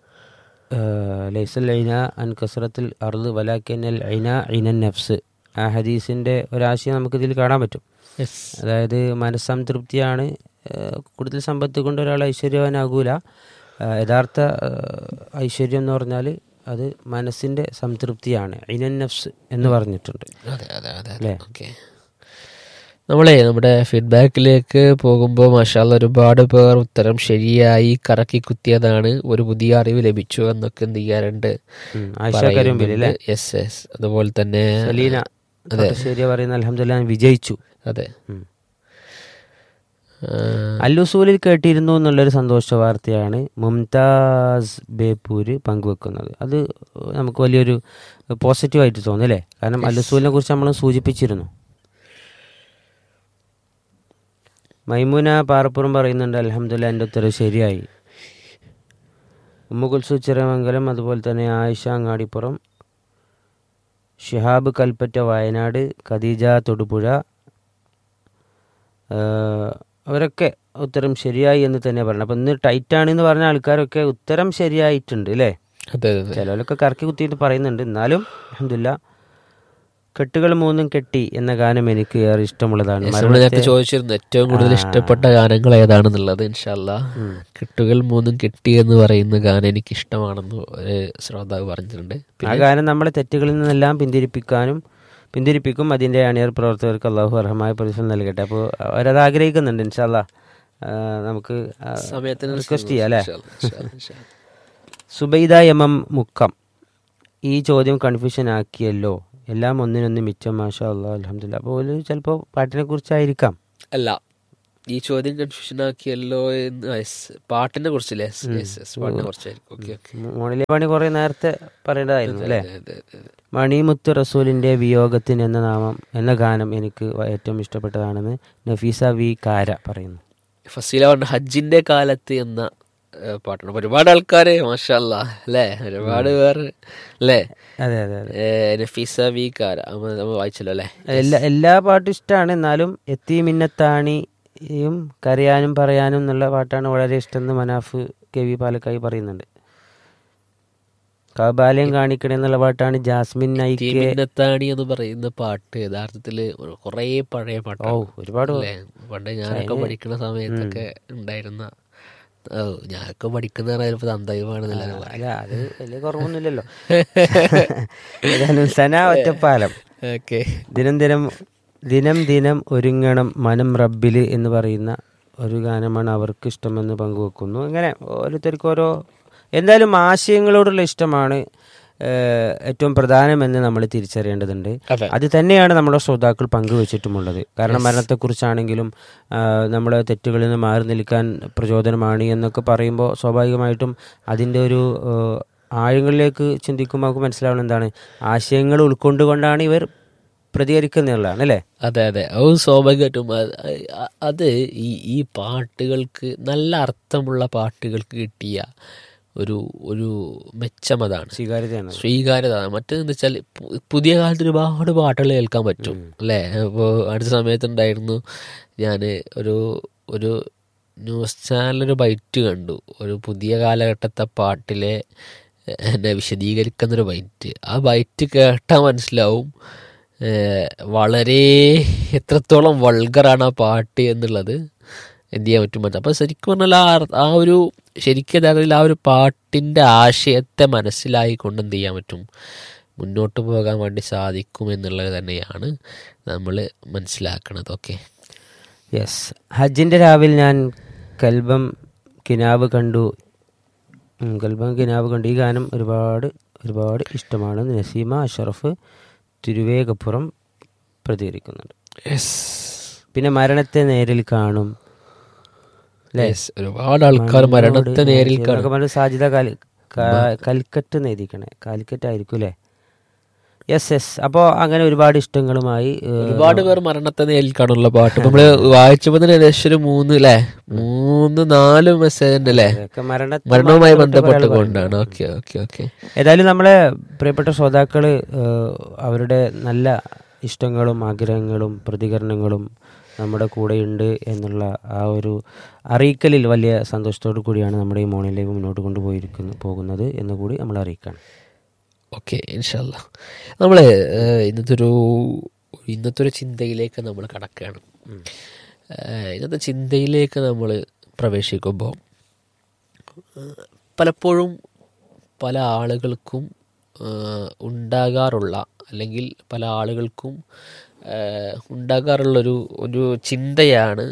Speaker 2: ലൈസൽ ഐന അൻ കസറത്തിൽ അർദ് വലാക്കനൽ ഐന ഐനൻ നഫ്സ് ആ ഹദീസിൻ്റെ ഒരാശയം നമുക്കിതിൽ കാണാൻ പറ്റും
Speaker 1: യെസ്
Speaker 2: അതായത് മനസ്സംതൃപ്തിയാണ് ഏഹ്, കൂടുതൽ സമ്പത്ത് കൊണ്ട് ഒരാൾ ഐശ്വര്യവാനാകൂല ഏഹ്, യഥാർത്ഥ ഏഹ്, ഐശ്വര്യം എന്ന് പറഞ്ഞാൽ അത് മനസ്സിൻ്റെ സംതൃപ്തിയാണ് ഐനൻ നഫ്സ് എന്ന് പറഞ്ഞിട്ടുണ്ട്
Speaker 1: അതെ അതെ അതെ
Speaker 2: അല്ലേ?
Speaker 1: ഓക്കെ നമ്മളെ നമ്മുടെ ഫീഡ്ബാക്കിലേക്ക് പോകുമ്പോൾ മാഷാല്ല ഒരുപാട് പേർ ഉത്തരം ശരിയായി കറക്കി കുത്തിയതാണ് ഒരു പുതിയ അറിവ് ലഭിച്ചു എന്നൊക്കെ എന്ത് ചെയ്യാറുണ്ട്
Speaker 2: ഉം, ആയിഷ കരുമ്പിൽ അല്ലേ
Speaker 1: യെസ് യെസ് അതുപോലെ തന്നെ
Speaker 2: സലീന ശരിയ പറയുന്ന അലഹമില്ല വിജയിച്ചു
Speaker 1: അതെ
Speaker 2: ഉം.
Speaker 1: ആ,
Speaker 2: അല്ലുസൂലിൽ കേട്ടിരുന്നു എന്നുള്ളൊരു സന്തോഷ വാർത്തയാണ് മുംതാസ് ബേപ്പൂര് പങ്കുവെക്കുന്നത് അത് നമുക്ക് വലിയൊരു പോസിറ്റീവായിട്ട് തോന്നുന്നു അല്ലേ കാരണം അല്ലുസൂലിനെ കുറിച്ച് നമ്മൾ സൂചിപ്പിച്ചിരുന്നു മൈമുന പാറപ്പുറം പറയുന്നുണ്ട് അലഹമില്ല എൻ്റെ ഉത്തരവ് ശരിയായി ഉമ്മുകുൽസു ചിറമംഗലം അതുപോലെ തന്നെ ആയിഷ അങ്ങാടിപ്പുറം ഷിഹാബ് കൽപ്പറ്റ വയനാട് ഖദീജ തൊടുപുഴ ആഹ് അവരൊക്കെ ഉത്തരം ശരിയായി എന്ന് തന്നെ പറഞ്ഞു അപ്പം ഇന്ന് ടൈറ്റാണ് എന്ന് പറഞ്ഞ ആൾക്കാരൊക്കെ ഉത്തരം ശരിയായിട്ടുണ്ട് അല്ലേ
Speaker 1: അതെ അതെ
Speaker 2: ചിലവരൊക്കെ കറക്കി കുത്തിയിട്ട് പറയുന്നുണ്ട് എന്നാലും അഹമ്മദില്ല കെട്ടുകൾ മൂന്നും കെട്ടി എന്ന ഗാനം എനിക്ക് ഏറെ ഇഷ്ടമുള്ളതാണ്
Speaker 1: നമ്മൾ നേരത്തെ
Speaker 2: മരണത്തെ
Speaker 1: ചോദിച്ചിരുന്നു ഏറ്റവും കൂടുതൽ ഇഷ്ടപ്പെട്ട ഗാനങ്ങൾ ഏതാണെന്നുള്ളത് ഇൻഷല്ല കെട്ടുകൾ മൂന്നും കെട്ടി എന്ന് പറയുന്ന ഗാനം എനിക്ക് ഇഷ്ടമാണെന്ന് ഒരു ശ്രോതാവ് പറഞ്ഞിട്ടുണ്ട്
Speaker 2: ആ ഗാനം നമ്മളെ തെറ്റുകളിൽ നിന്നെല്ലാം പിന്തിരിപ്പിക്കാനും പിന്തിരിപ്പിക്കും അതിൻ്റെ അണിയർ പ്രവർത്തകർക്ക് അള്ളാഹു അർഹമായ പ്രതിഫലം നൽകട്ടെ അപ്പോൾ അവരത് ആഗ്രഹിക്കുന്നുണ്ട് ഇൻഷാല്ല നമുക്ക് ആ,
Speaker 1: സമയത്തിന്
Speaker 2: റിക്വസ്റ്റ് ചെയ്യാം അല്ലേ
Speaker 1: ഇൻഷാ അല്ലാ, ഇൻഷാ അല്ലാ, ഇൻഷാ അല്ലാ.
Speaker 2: സുബൈദ എം എം മുക്കം ഈ ചോദ്യം കൺഫ്യൂഷൻ ആക്കിയല്ലോ എല്ലാം ഒന്നിനൊന്ന് മിച്ചം മാഷാ അല്ലാ അലഹമില്ല അപ്പോൾ ഒരു ചിലപ്പോൾ പാട്ടിനെ കുറിച്ചായിരിക്കാം
Speaker 1: അല്ല ഈ ചോദ്യം കൺഫ്യൂഷൻ ആക്കിയല്ലോ എന്ന് ആ, yes. പാട്ടിനെ കുറിച്ചല്ലേ Yes, yes, yes. പാട്ടിനെ കുറിച്ചായിരിക്കും ഓക്കെ ഓക്കെ
Speaker 2: മോണിലെ പണി കുറേ നേരത്തെ പറയേണ്ടതായിരുന്നു അല്ലേ
Speaker 1: അതെ അതെ അതെ
Speaker 2: മണിമുത്ത് റസൂലിൻ്റെ വിയോഗത്തിന് എന്ന നാമം എന്ന ഗാനം എനിക്ക് വ- ഏറ്റവും ഇഷ്ടപ്പെട്ടതാണെന്ന് നഫീസ വി കാര പറയുന്നു
Speaker 1: ഫസീല പറഞ്ഞ ഹജ്ജിന്റെ കാലത്ത് എന്ന ഏഹ്, പാട്ടാണ് അപ്പൊ ഒരുപാട് ആൾക്കാര് മാഷല്ല അല്ലേ ഒരുപാട് പേർ അല്ലേ
Speaker 2: അതെ അതെ അതെ
Speaker 1: ഏഹ്, നഫീസ വി കാര നമ്മ- നമ്മൾ വായിച്ചല്ലോ അല്ലേ
Speaker 2: എല്ലാ എല്ലാ പാട്ടും ഇഷ്ടമാണ് എന്നാലും എത്തി മിന്നത്താണിയും കരയാനും പറയാനും എന്നുള്ള പാട്ടാണ് വളരെ ഇഷ്ടം എന്ന് മനാഫ് കെ വി പാലക്കായി പറയുന്നുണ്ട് കബാലയം കാണിക്കണേ എന്നുള്ള പാട്ടാണ് ജാസ്മിൻ നൈക്കെ
Speaker 1: തീമിന്നത്താണി എന്ന് പറയുന്ന പാട്ട് യഥാർത്ഥത്തില് കുറേ പഴയ
Speaker 2: ഓ
Speaker 1: പാട്ടാണ്
Speaker 2: ഒരുപാട്
Speaker 1: അല്ലേ പണ്ട് ഞാനൊക്കെ പഠിക്കുന്ന സമയത്തൊക്കെ ഉണ്ടായിരുന്ന ഓ ഞാനൊക്കെ പഠിക്കുന്ന പറയുമ്പോൾ തന്തയുമാണെന്നില്ല
Speaker 2: അല്ല അത് വലിയ കുറവൊന്നുമില്ലല്ലോ ഏതായാലും സന ഒറ്റപ്പാലം
Speaker 1: ഓക്കെ
Speaker 2: ദിനം ദിനം ദിനം ദിനം ഒരുങ്ങണം മനം റബ്ബില് എന്ന് പറയുന്ന ഒരു ഗാനമാണ് അവർക്ക് ഇഷ്ടമെന്ന് പങ്കുവെക്കുന്നു അങ്ങനെ ഓരോരുത്തർക്കും ഓരോ എന്തായാലും ആശയങ്ങളോടുള്ള ഇഷ്ടമാണ് ഏഹ്, ഏറ്റവും പ്രധാനമെന്ന് നമ്മൾ തിരിച്ചറിയേണ്ടതുണ്ട്
Speaker 1: അതെ
Speaker 2: അത് തന്നെയാണ് നമ്മുടെ ശ്രോതാക്കൾ പങ്കുവച്ചിട്ടുമുള്ളത് കാരണം മരണത്തെക്കുറിച്ചാണെങ്കിലും ആ, നമ്മുടെ തെറ്റുകളിൽ നിന്ന് മാറി നിൽക്കാൻ പ്രചോദനമാണ് എന്നൊക്കെ പറയുമ്പോൾ സ്വാഭാവികമായിട്ടും അതിൻ്റെ ഒരു ഏഹ്, ആഴങ്ങളിലേക്ക് ചിന്തിക്കുമ്പോൾ നമുക്ക് മനസ്സിലാവുന്നത് എന്താണ് ആശയങ്ങൾ ഉൾക്കൊണ്ടുകൊണ്ടാണ് ഇവർ പ്രതികരിക്കുന്നുള്ളതാണ് അല്ലേ
Speaker 1: അതെ അതെ അത് സ്വാഭാവികമായിട്ടും അത് അ- അത് ഈ ഈ പാട്ടുകൾക്ക് നല്ല അർത്ഥമുള്ള പാട്ടുകൾക്ക് കിട്ടിയ ഒരു ഒരു മെച്ചം അതാണ്
Speaker 2: സ്വീകാര്യതയാണ്
Speaker 1: സ്വീകാര്യത മറ്റേന്ന് വെച്ചാൽ പു- പുതിയ കാലത്ത് ഒരുപാട് പാട്ടുകൾ കേൾക്കാൻ പറ്റും അല്ലേ അപ്പോൾ അടുത്ത സമയത്തുണ്ടായിരുന്നു ഞാൻ ഒരു ഒരു ന്യൂസ് ചാനലൊരു ബൈറ്റ് കണ്ടു ഒരു പുതിയ കാലഘട്ടത്തെ പാട്ടിലെ എ- എന്നെ വിശദീകരിക്കുന്നൊരു ബൈറ്റ് ആ ബൈറ്റ് കേട്ടാൽ മനസ്സിലാവും ഏഹ്, വളരെ എത്രത്തോളം വൾഗറാണ് ആ പാട്ട് എന്നുള്ളത് എന്ത് ചെയ്യാൻ പറ്റും മനസ്സിലാവും അപ്പോൾ ശരിക്കും പറഞ്ഞാൽ ആ അർ- ആ ഒരു ശരിക്കും യഥാർത്ഥത്തിൽ ആ ഒരു പാട്ടിൻ്റെ ആശയത്തെ മനസ്സിലായിക്കൊണ്ട് എന്ത് ചെയ്യാൻ പറ്റും മുന്നോട്ട് പോകാൻ വേണ്ടി സാധിക്കും എന്നുള്ളത് തന്നെയാണ് നമ്മൾ മനസ്സിലാക്കണത് ഓക്കെ
Speaker 2: യെസ് ഹജ്ജിൻ്റെ രാവിൽ ഞാൻ കൽബം കിനാവ് കണ്ടു ഉം, കൽബം കിനാവ് കണ്ടു ഈ ഗാനം ഒരുപാട് ഒരുപാട് ഇഷ്ടമാണ് നസീമ അഷറഫ് തിരുവേഗപ്പുറം പ്രതികരിക്കുന്നുണ്ട് പിന്നെ മരണത്തെ നേരിൽ കാണും
Speaker 1: Yes, ഒരുപാട് ആൾക്കാർ മരണത്തെ നേരിൽ കാണും
Speaker 2: എന്നൊക്കെ പറഞ്ഞ് സാജിദ കാലി കാ- കൽക്കറ്റ് നേദിക്കണേ കാലിക്കറ്റ് ആയിരിക്കും അല്ലേ യെസ് യെസ് അപ്പോൾ അങ്ങനെ ഒരുപാട് ഇഷ്ടങ്ങളുമായി ഏഹ്,
Speaker 1: ഒരുപാട് പേർ മരണത്തെ നേരിൽ കാണുള്ള പാട്ട് ഇപ്പൊ നമ്മള് വായിച്ചപ്പോ തന്നെ ഏകദേശം ഒരു മൂന്ന് അല്ലേ മൂന്ന് നാല് മെസ്സേജ് ഉണ്ട് അല്ലേ
Speaker 2: ഇതൊക്കെ മരണത്തെ
Speaker 1: മരണവുമായി
Speaker 2: ബന്ധപ്പെട്ട് ഒരാൾ
Speaker 1: ബന്ധപ്പെട്ടുകൊണ്ടാണ് ഓക്കെ ഓക്കെ ഓക്കെ
Speaker 2: ഏതായാലും നമ്മളെ പ്രിയപ്പെട്ട ശ്രോതാക്കൾ അവരുടെ നല്ല ഇഷ്ടങ്ങളും ആഗ്രഹങ്ങളും പ്രതികരണങ്ങളും നമ്മുടെ കൂടെയുണ്ട് എന്നുള്ള ആ ഒരു അറിയിക്കലിൽ വലിയ സന്തോഷത്തോടു കൂടിയാണ് നമ്മുടെ ഈ മോർണിംഗ് ലൈവ് മുന്നോട്ട് കൊണ്ടുപോയിരിക്കുന്നു പോകുന്നത് എന്ന് കൂടി നമ്മൾ അറിയിക്കണം
Speaker 1: ഓക്കെ ഇൻഷല്ല നമ്മൾ ഇന്നത്തെ ഒരു ഇന്നത്തെ ഒരു ചിന്തയിലേക്ക് നമ്മൾ കടക്കുകയാണ് ഏഹ്, ഇന്നത്തെ ചിന്തയിലേക്ക് നമ്മൾ പ്രവേശിക്കുമ്പോൾ പലപ്പോഴും പല ആളുകൾക്കും ഏഹ്, ഉണ്ടാകാറുള്ള അല്ലെങ്കിൽ പല ആളുകൾക്കും ഏഹ്, ഉണ്ടാകാറുള്ളൊരു ഒരു ചിന്തയാണ്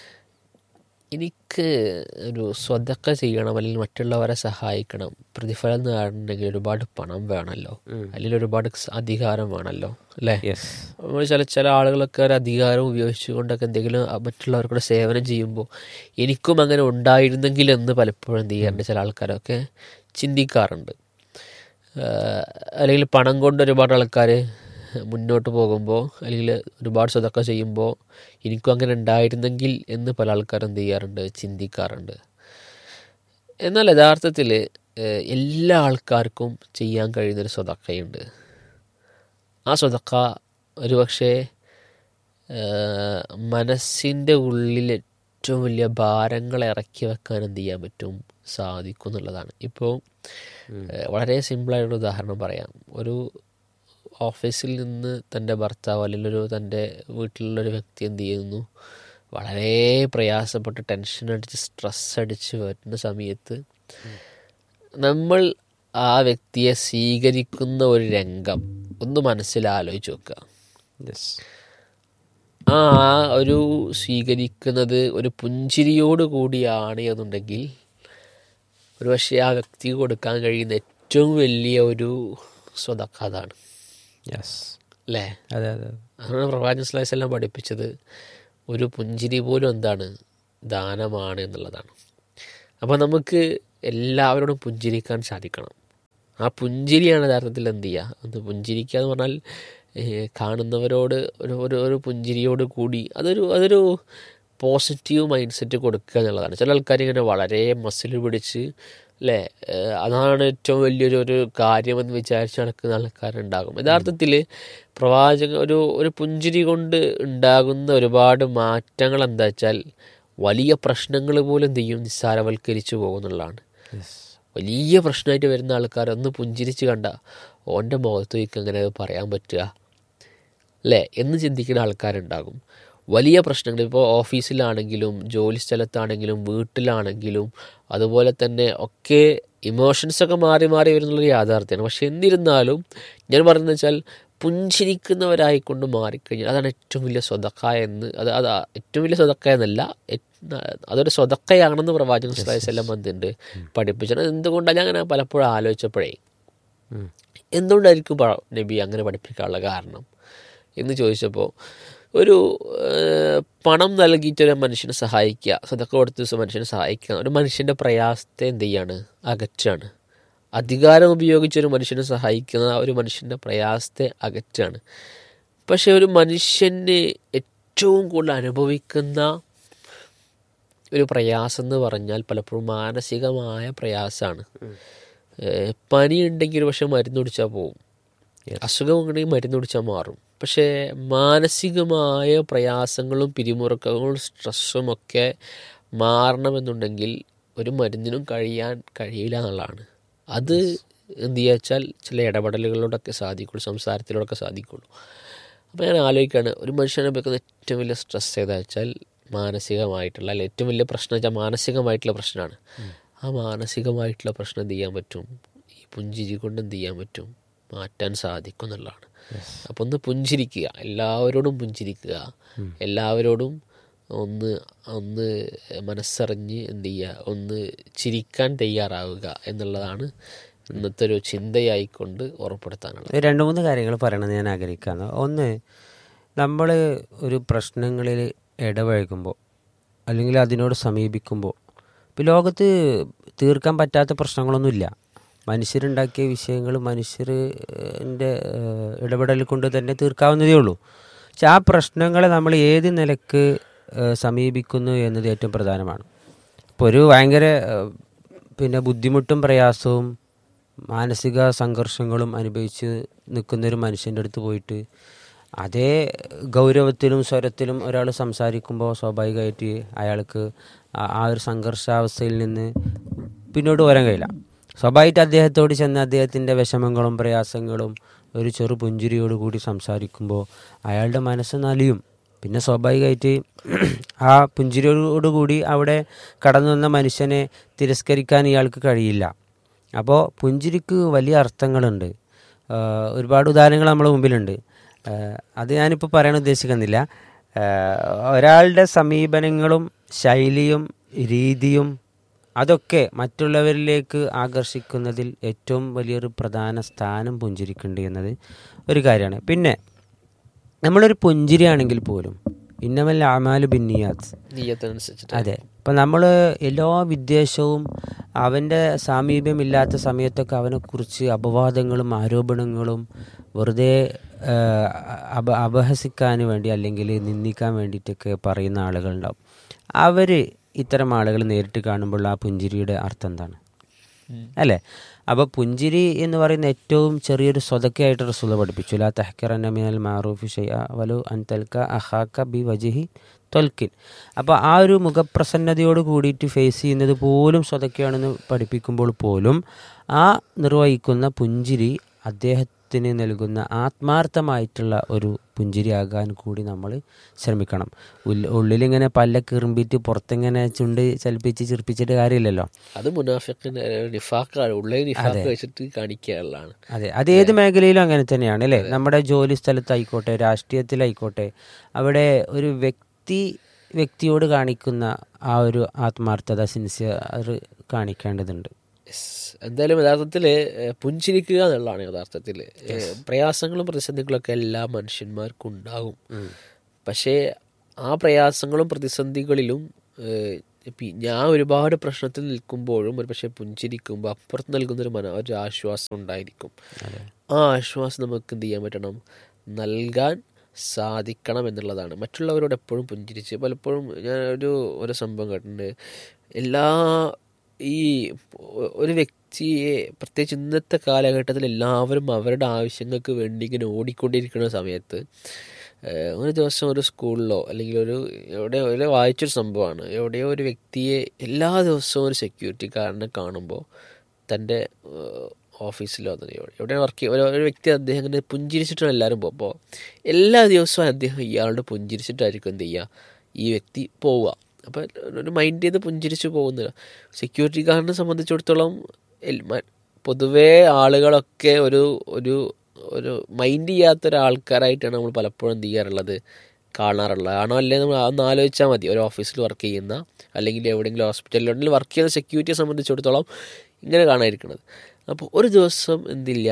Speaker 1: എനിക്ക് ഒരു സ്വതക്ക ചെയ്യണം അല്ലെങ്കിൽ മറ്റുള്ളവരെ സഹായിക്കണം പ്രതിഫലം നേടണമെങ്കിൽ ഒരുപാട് പണം വേണമല്ലോ അല്ലെങ്കിൽ ഒരുപാട് സ് അധികാരം വേണമല്ലോ അല്ലേ
Speaker 2: യെസ്
Speaker 1: നമ്മൾ ചില ചില ആളുകളൊക്കെ ഒരു അധികാരം ഉപയോഗിച്ചുകൊണ്ടൊക്കെ എന്തെങ്കിലും അ- മറ്റുള്ളവർക്കൂടെ സേവനം ചെയ്യുമ്പോൾ എനിക്കും അങ്ങനെ ഉണ്ടായിരുന്നെങ്കിൽ എന്ന് പലപ്പോഴും എന്ത് ചെയ്യാറുണ്ട് ചില ആൾക്കാരൊക്കെ ചിന്തിക്കാറുണ്ട് ആഹ് അല്ലെങ്കിൽ പണം കൊണ്ട് ഒരുപാട് ആൾക്കാർ മുന്നോട്ട് പോകുമ്പോൾ അല്ലെങ്കിൽ ഒരുപാട് സ്വതൊക്കെ ചെയ്യുമ്പോൾ എനിക്കും അങ്ങനെ ഉണ്ടായിരുന്നെങ്കിൽ എന്ന് പല ആൾക്കാരും എന്ത് ചെയ്യാറുണ്ട് ചിന്തിക്കാറുണ്ട് എന്നാൽ യഥാർത്ഥത്തിൽ ഏഹ്, എല്ലാ ആൾക്കാർക്കും ചെയ്യാൻ കഴിയുന്നൊരു സ്വതക്കയുണ്ട് ആ സ്വതക്ക ഒരുപക്ഷെ ഏഹ്, മനസ്സിൻ്റെ ഉള്ളിൽ ഏറ്റവും വലിയ ഭാരങ്ങൾ ഇറക്കി വെക്കാൻ എന്ത് ചെയ്യാൻ പറ്റും സാധിക്കും എന്നുള്ളതാണ് ഇപ്പോൾ ഏഹ്, വളരെ സിമ്പിളായൊരു ഉദാഹരണം പറയാം ഒരു ഓഫീസിൽ നിന്ന് തൻ്റെ ഭർത്താവ് അല്ലെങ്കിൽ ഒരു തൻ്റെ വീട്ടിലുള്ളൊരു വ്യക്തി എന്ത് ചെയ്യുന്നു വളരെ പ്രയാസപ്പെട്ട് ടെൻഷൻ അടിച്ച് സ്ട്രെസ് അടിച്ച് വരുന്ന സമയത്ത് നമ്മൾ ആ വ്യക്തിയെ സ്വീകരിക്കുന്ന ഒരു രംഗം ഒന്ന് മനസ്സിൽ ആലോചിച്ച് നോക്കുക
Speaker 2: യെസ്
Speaker 1: ആ ഒരു സ്വീകരിക്കുന്നത് ഒരു പുഞ്ചിരിയോട് കൂടിയാണ് എന്നുണ്ടെങ്കിൽ ഒരുപക്ഷെ ആ വ്യക്തിക്ക് കൊടുക്കാൻ കഴിയുന്ന ഏറ്റവും വലിയ ഒരു സ്വതക്ക അതാണ്
Speaker 2: യെസ്
Speaker 1: അല്ലേ
Speaker 2: അതെ അതെ
Speaker 1: അതാണ് പ്രവാചകൻ സ്ലൈസ് എല്ലാം പഠിപ്പിച്ചത് ഒരു പുഞ്ചിരി പോലും എന്താണ് ദാനമാണ് എന്നുള്ളതാണ് അപ്പോൾ നമുക്ക് എല്ലാവരോടും പുഞ്ചിരിക്കാൻ സാധിക്കണം ആ പുഞ്ചിരിയാണ് യഥാർത്ഥത്തിൽ എന്ത് ചെയ്യുക അത് പുഞ്ചിരിക്കുക എന്ന് പറഞ്ഞാൽ ഏഹ്, കാണുന്നവരോട് ഒരു ഒരു ഒരു പുഞ്ചിരിയോട് കൂടി അതൊരു അതൊരു പോസിറ്റീവ് മൈൻഡ് സെറ്റ് കൊടുക്കുക എന്നുള്ളതാണ് ചില ആൾക്കാർ ഇങ്ങനെ വളരെ മസിൽ പിടിച്ച് അല്ലേ ഏഹ്, അതാണ് ഏറ്റവും വലിയൊരു ഒരു കാര്യമെന്ന് വിചാരിച്ച് നടക്കുന്ന ആൾക്കാരുണ്ടാകും യഥാർത്ഥത്തിൽ പ്രവാചക ഒരു ഒരു പുഞ്ചിരി കൊണ്ട് ഉണ്ടാകുന്ന ഒരുപാട് മാറ്റങ്ങൾ എന്താ വെച്ചാൽ വലിയ പ്രശ്നങ്ങൾ പോലും എന്ത് ചെയ്യും നിസ്സാരവൽക്കരിച്ചു പോകുന്നുള്ളതാണ്
Speaker 2: യെസ്
Speaker 1: വലിയ പ്രശ്നമായിട്ട് വരുന്ന ആൾക്കാർ ഒന്ന് പുഞ്ചിരിച്ച് കണ്ട ഓൻ്റെ മുഖത്തേക്ക് എങ്ങനെ അത് പറയാൻ പറ്റുക അല്ലേ എന്ന് ചിന്തിക്കുന്ന ആൾക്കാരുണ്ടാകും വലിയ പ്രശ്നങ്ങൾ ഇപ്പോൾ ഓഫീസിലാണെങ്കിലും ജോലി സ്ഥലത്താണെങ്കിലും വീട്ടിലാണെങ്കിലും അതുപോലെ തന്നെ ഒക്കെ ഇമോഷൻസൊക്കെ മാറി മാറി വരുന്നുള്ളൊരു യാഥാർത്ഥ്യമാണ് പക്ഷെ എന്നിരുന്നാലും ഞാൻ പറയുന്നത് വെച്ചാൽ പുഞ്ചിരിക്കുന്നവരായിക്കൊണ്ട് മാറിക്കഴിഞ്ഞാൽ അതാണ് ഏറ്റവും വലിയ സ്വതക്ക എന്ന് അത് അത് ഏറ്റവും വലിയ സ്വതക്ക എന്നല്ല എ- അതൊരു സ്വതക്കയാണെന്ന് പ്രവാചകൻ സ്വലാഹി എല്ലാം വന്നിട്ടുണ്ട് പഠിപ്പിച്ചത് എന്തുകൊണ്ടാണ് ഞാൻ അങ്ങനെ പലപ്പോഴും ആലോചിച്ചപ്പോഴേ
Speaker 2: ഉം.
Speaker 1: എന്തുകൊണ്ടായിരിക്കും പ- നബി അങ്ങനെ പഠിപ്പിക്കാനുള്ള കാരണം എന്ന് ചോദിച്ചപ്പോൾ ഒരു ഏഹ്, പണം നൽകിയിട്ടൊരു മനുഷ്യനെ സഹായിക്കുക സതക്ക കൊടുത്ത ദിവസം മനുഷ്യനെ സഹായിക്കുക ഒരു മനുഷ്യൻ്റെ പ്രയാസത്തെ എന്ത് ചെയ്യാണ് അകറ്റാണ് അധികാരം ഉപയോഗിച്ച് ഒരു മനുഷ്യനെ സഹായിക്കുന്ന ഒരു മനുഷ്യൻ്റെ പ്രയാസത്തെ അകറ്റാണ് പക്ഷെ ഒരു മനുഷ്യന് ഏറ്റവും കൂടുതൽ അനുഭവിക്കുന്ന ഒരു പ്രയാസം എന്ന് പറഞ്ഞാൽ പലപ്പോഴും മാനസികമായ പ്രയാസമാണ് ഏഹ് പനി ഉണ്ടെങ്കിൽ പക്ഷെ മരുന്ന് കുടിച്ചാൽ പോവും അസുഖം ഉണ്ടെങ്കിൽ മരുന്ന് കുടിച്ചാൽ മാറും പക്ഷേ മാനസികമായ പ്രയാസങ്ങളും പിരിമുറുക്കങ്ങളും സ്ട്രെസ്സും ഒക്കെ മാറണമെന്നുണ്ടെങ്കിൽ ഒരു മരുന്നിനും കഴിയാൻ കഴിയില്ല എന്നുള്ളതാണ് അത് എന്ത് ചെയ്യുക വെച്ചാൽ ചില ഇടപെടലുകളിലൂടെയൊക്കെ സാധിക്കുള്ളൂ സംസാരത്തിലൂടെയൊക്കെ സാധിക്കുള്ളൂ അപ്പോൾ ഞാൻ ആലോചിക്കുകയാണ് ഒരു മനുഷ്യനെ അനുഭവിക്കുന്ന ഏറ്റവും വലിയ സ്ട്രെസ് ഏതാ വെച്ചാൽ മാനസികമായിട്ടുള്ള അല്ലെ ഏറ്റവും വലിയ പ്രശ്നം വെച്ചാൽ മാനസികമായിട്ടുള്ള പ്രശ്നമാണ് ആ മാനസികമായിട്ടുള്ള പ്രശ്നം എന്ത് ചെയ്യാൻ പറ്റും ഈ പുഞ്ചിരി കൊണ്ട് എന്ത് ചെയ്യാൻ പറ്റും മാറ്റാൻ സാധിക്കും എന്നുള്ളതാണ് അപ്പോൾ ഒന്ന് പുഞ്ചിരിക്കുക എല്ലാവരോടും പുഞ്ചിരിക്കുക എല്ലാവരോടും ഒന്ന് ഒന്ന് മനസ്സറിഞ്ഞ് എന്ത് ചെയ്യുക ഒന്ന് ചിരിക്കാൻ തയ്യാറാവുക എന്നുള്ളതാണ് ഇന്നത്തെ ഒരു ചിന്തയായിക്കൊണ്ട് ഉറപ്പെടുത്താനുള്ളത്
Speaker 2: രണ്ട് മൂന്ന് കാര്യങ്ങൾ പറയണമെന്ന് ഞാൻ ആഗ്രഹിക്കുകയാണ് ഒന്ന് നമ്മൾ ഒരു പ്രശ്നങ്ങളിൽ ഇടപഴകുമ്പോൾ അല്ലെങ്കിൽ അതിനോട് സമീപിക്കുമ്പോൾ ഇപ്പോൾ ലോകത്ത് തീർക്കാൻ പറ്റാത്ത പ്രശ്നങ്ങളൊന്നുമില്ല മനുഷ്യരുണ്ടാക്കിയ വിഷയങ്ങൾ മനുഷ്യരുടെ ഇടപെടൽ കൊണ്ട് തന്നെ തീർക്കാവുന്നതേ ഉള്ളൂ പക്ഷെ ആ പ്രശ്നങ്ങളെ നമ്മൾ ഏത് നിലക്ക് ഏഹ്, സമീപിക്കുന്നു എന്നത് ഏറ്റവും പ്രധാനമാണ് ഇപ്പോൾ ഒരു ഭയങ്കര ഏഹ്, പിന്നെ ബുദ്ധിമുട്ടും പ്രയാസവും മാനസിക സംഘർഷങ്ങളും അനുഭവിച്ച് നിൽക്കുന്ന ഒരു മനുഷ്യൻ്റെ അടുത്ത് പോയിട്ട് അതേ ഗൗരവത്തിലും സ്വരത്തിലും ഒരാൾ സംസാരിക്കുമ്പോൾ സ്വാഭാവികമായിട്ട് അയാൾക്ക് ആ- ആ ഒരു സംഘർഷാവസ്ഥയിൽ നിന്ന് പിന്നോട്ട് വരാൻ കഴിയില്ല സ്വാഭാവികമായിട്ട് അദ്ദേഹത്തോട് ചെന്ന് അദ്ദേഹത്തിൻ്റെ വിഷമങ്ങളും പ്രയാസങ്ങളും ഒരു ചെറു പുഞ്ചിരിയോട് കൂടി സംസാരിക്കുമ്പോൾ അയാളുടെ മനസ്സ് നലിയും പിന്നെ സ്വാഭാവികമായിട്ട് ആ പുഞ്ചിരിയോടുകൂടി അവിടെ കടന്നു വന്ന മനുഷ്യനെ തിരസ്കരിക്കാൻ ഇയാൾക്ക് കഴിയില്ല അപ്പോൾ പുഞ്ചിരിക്ക് വലിയ അർത്ഥങ്ങളുണ്ട് ആഹ് ഒരുപാട് ഉദാഹരണങ്ങൾ നമ്മുടെ മുമ്പിലുണ്ട് ആഹ് അത് ഞാനിപ്പോൾ പറയാൻ ഉദ്ദേശിക്കുന്നില്ല ആഹ് ഒരാളുടെ സമീപനങ്ങളും ശൈലിയും രീതിയും അതൊക്കെ മറ്റുള്ളവരിലേക്ക് ആകർഷിക്കുന്നതിൽ ഏറ്റവും വലിയൊരു പ്രധാന സ്ഥാനം പുഞ്ചിരിക്കുന്നുണ്ട് എന്നത് ഒരു കാര്യമാണ് പിന്നെ നമ്മളൊരു പുഞ്ചിരിയാണെങ്കിൽ പോലും ഇന്നമല്ല അമാലു ബിന്നിയാത്ത്
Speaker 1: നീയത്തിനനുസരിച്ചിട്ട്
Speaker 2: അതെ ഇപ്പം നമ്മൾ എല്ലാ വിദ്വേഷവും അവൻ്റെ സാമീപ്യമില്ലാത്ത സമയത്തൊക്കെ അവനെക്കുറിച്ച് അപവാദങ്ങളും ആരോപണങ്ങളും വെറുതെ ആ, അപ അപഹസിക്കാൻ വേണ്ടി അല്ലെങ്കിൽ നിന്ദിക്കാൻ വേണ്ടിയിട്ടൊക്കെ പറയുന്ന ആളുകളുണ്ടാവും അവർ ഇത്തരം ആളുകൾ നേരിട്ട് കാണുമ്പോൾ ആ പുഞ്ചിരിയുടെ അർത്ഥം എന്താണ് അല്ലേ അപ്പോൾ പുഞ്ചിരി എന്ന് പറയുന്ന ഏറ്റവും ചെറിയൊരു സ്വതക്കയായിട്ട് റസൂല പഠിപ്പിച്ചു ലാ തഹ്ക്കിറന്ന മിനൽ മാറൂഫി ഷെയ്യ വലു അൻ തൽക്ക അഹാക്ക ബി വജിഹി തൊൽക്കിൻ അപ്പോൾ ആ ഒരു മുഖപ്രസന്നതയോട് കൂടിയിട്ട് ഫേസ് ചെയ്യുന്നത് പോലും സ്വതക്കയാണെന്ന് പഠിപ്പിക്കുമ്പോൾ പോലും ആ നിർവഹിക്കുന്ന പുഞ്ചിരി അദ്ദേഹത്തിന് നൽകുന്ന ആത്മാർത്ഥമായിട്ടുള്ള ഒരു പുഞ്ചിരിയാകാൻ കൂടി നമ്മൾ ശ്രമിക്കണം ഉള്ളിൽ ഉള്ളിലിങ്ങനെ പല്ലൊക്കെ ഇറുമ്പിയിട്ട് പുറത്തിങ്ങനെ ചുണ്ട് ചലിപ്പിച്ച് ചിർപ്പിച്ചിട്ട് കാര്യമില്ലല്ലോ
Speaker 1: അത് മുനാഫിക്കിന്റെ നിഫാക്കാണ് ഉള്ളിൽ നിഫാക്ക് വെച്ചിട്ട് കാണിക്കാനുള്ളതാണ്
Speaker 2: അതെ അത് ഏത് മേഖലയിലും അങ്ങനെ തന്നെയാണ് അല്ലേ നമ്മുടെ ജോലി സ്ഥലത്തായിക്കോട്ടെ രാഷ്ട്രീയത്തിലായിക്കോട്ടെ അവിടെ ഒരു വ്യക്തി വ്യക്തിയോട് കാണിക്കുന്ന ആ ഒരു ആത്മാർത്ഥത സിൻസിയർ കാണിക്കേണ്ടതുണ്ട്
Speaker 1: Yes. എന്തായാലും യഥാർത്ഥത്തിൽ പുഞ്ചിരിക്കുക എന്നുള്ളതാണ് യഥാർത്ഥത്തിൽ പ്രയാസങ്ങളും പ്രതിസന്ധികളൊക്കെ എല്ലാ മനുഷ്യന്മാർക്കും ഉണ്ടാകും പക്ഷേ ആ പ്രയാസങ്ങളും പ്രതിസന്ധികളിലും ഏഹ്, ഇപ്പ- ഞാൻ ഒരുപാട് പ്രശ്നത്തിൽ നിൽക്കുമ്പോഴും ഒരു പക്ഷേ പുഞ്ചിരിക്കുമ്പോൾ അപ്പുറത്ത് നൽകുന്നൊരു മന ഒരു ആശ്വാസം ഉണ്ടായിരിക്കും ആ ആശ്വാസം നമുക്ക് എന്ത് ചെയ്യാൻ പറ്റണം നൽകാൻ സാധിക്കണം എന്നുള്ളതാണ് മറ്റുള്ളവരോട് എപ്പോഴും പുഞ്ചിരിച്ച് പലപ്പോഴും ഞാൻ ഒരു ഒരു സംഭവം കേട്ടിട്ടുണ്ട് എല്ലാ ഈ ഒ- ഒരു വ്യക്തിയെ പ്രത്യേകിച്ച് ഇന്നത്തെ കാലഘട്ടത്തിൽ എല്ലാവരും അവരുടെ ആവശ്യങ്ങൾക്ക് വേണ്ടി ഇങ്ങനെ ഓടിക്കൊണ്ടിരിക്കുന്ന സമയത്ത് ഏഹ്, ഒരു ദിവസം ഒരു സ്കൂളിലോ അല്ലെങ്കിൽ ഒരു എവിടെ എവിടെ വായിച്ചൊരു സംഭവമാണ് എവിടെയോ ഒരു വ്യക്തിയെ എല്ലാ ദിവസവും ഒരു സെക്യൂരിറ്റിക്കാരനെ കാണുമ്പോൾ തൻ്റെ ഓഫീസിലോ അത് എവിടെ വർക്ക് ചെയ്യുക ഒരു വ്യക്തി അദ്ദേഹം ഇങ്ങനെ പുഞ്ചിരിച്ചിട്ടാണ് എല്ലാവരും പോകുമ്പോൾ എല്ലാ ദിവസവും അദ്ദേഹം ഇയാളുടെ പുഞ്ചിരിച്ചിട്ടായിരിക്കും എന്ത് ചെയ്യുക ഈ വ്യക്തി പോവുക അപ്പോൾ ഒരു മൈൻഡ് ചെയ്ത് പുഞ്ചിരിച്ച് പോകുന്നില്ല സെക്യൂരിറ്റി ഗാർഡിനെ സംബന്ധിച്ചിടത്തോളം എൽ- മ- പൊതുവേ ആളുകളൊക്കെ ഒരു ഒരു ഒരു മൈൻഡ് ചെയ്യാത്ത ഒരാൾക്കാരായിട്ടാണ് നമ്മൾ പലപ്പോഴും എന്ത് ചെയ്യാറുള്ളത് കാണാറുള്ളത് ആണോ അല്ലേ നമ്മൾ അതൊന്ന് ആലോചിച്ചാൽ മതി ഒരു ഓഫീസിൽ വർക്ക് ചെയ്യുന്ന അല്ലെങ്കിൽ എവിടെയെങ്കിലും ഹോസ്പിറ്റലിൽ വർക്ക് ചെയ്യുന്ന സെക്യൂരിറ്റിയെ സംബന്ധിച്ചിടത്തോളം ഇങ്ങനെ കാണാതിരിക്കുന്നത് അപ്പോൾ ഒരു ദിവസം എന്തില്ല